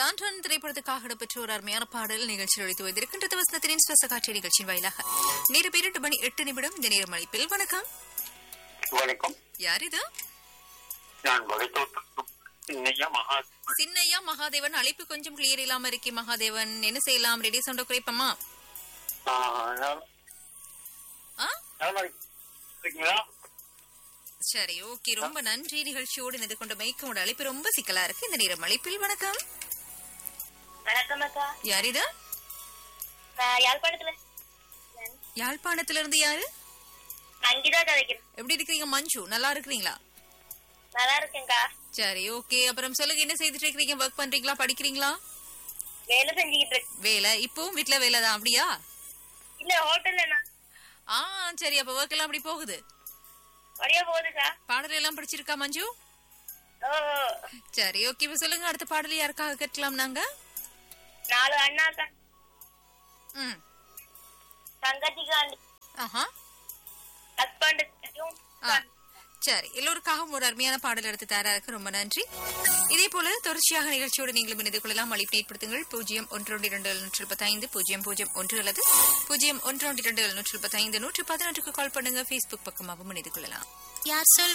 ஆண்டன் திரைப்படத்துக்காக இடம்பெற்ற ஒரு அருமையான பாடல் நிகழ்ச்சியில் ஒழித்து வைத்திருக்கின்றது வசனத்தின் சுவச காட்சி நிகழ்ச்சியின் வாயிலாக நேரம் இரண்டு மணி எட்டு நிமிடம் இந்த நேரம் அழைப்பில் வணக்கம் வணக்கம் யார் இது நான் வகைத்தோட்டம் இன்னையா மகா சின்னையா மகாதேவன் அழைப்பு கொஞ்சம் கிளியர் இல்லாம இருக்கே மகாதேவன் என்ன செய்யலாம் ரெடி சவுண்ட குறைப்பமா ஆ இருக்கீங்களா சரி ஓகே ரொம்ப நன்றி நிகழ்ச்சியோடு இணைந்து கொண்ட மைக்கோட அழைப்பு ரொம்ப சிக்கலா இருக்கு இந்த நேரம் அழைப்பில் வணக்கம் வணக்கம் அக்கா யார் இது நான் யாழ்ப்பாணத்துல யாழ்ப்பாணத்துல இருந்து யாரு அங்கிதா கதைக்கிறேன் எப்படி இருக்கிறீங்க மஞ்சு நல்லா இருக்கிறீங்களா நல்லா இருக்கேன்க்கா சரி ஓகே அப்புறம் சொல்லுங்க என்ன செய்துட்டு இருக்கீங்க ஒர்க் பண்றீங்களா படிக்கிறீங்களா வேலை செஞ்சுக்கிட்டு இருக்கேன் வேலை இப்பவும் வீட்ல வேலை தான் அப்படியா இல்ல ஹோட்டல்ல நான் ஆ சரி அப்ப ஒர்க் எல்லாம் அப்படி போகுது வழியா போகுதுக்கா பாடல் எல்லாம் படிச்சிருக்கா மஞ்சு ஓ சரி ஓகே இப்ப சொல்லுங்க அடுத்த பாடல் யாருக்காக கேட்கலாம் நாங்க நாலு அண்ணாக்கா ம் தங்கச்சிக்காண்டி ஆஹா ஹஸ்பண்டுக்கும் ஆ சரி எல்லோருக்காகவும் ஒரு அருமையான பாடல் எடுத்து தயாராக ரொம்ப நன்றி இதே போல தொடர்ச்சியாக நிகழ்ச்சியோடு நீங்களும் இணைந்து கொள்ளலாம் அழைப்பு ஏற்படுத்துங்கள் பூஜ்ஜியம் ஒன்று ஒன்று இரண்டு எழுநூற்றி முப்பத்தைந்து பூஜ்ஜியம் பூஜ்ஜியம் ஒன்று அல்லது பூஜ்ஜியம் ஒன்று ஒன்று இரண்டு எழுநூற்றி முப்பத்தைந்து நூற்று பதினொன்றுக்கு கால் பண்ணுங்க ஃபேஸ்புக் பக்கமாகவும் இணைந்து கொள்ளலாம் யார் சொல்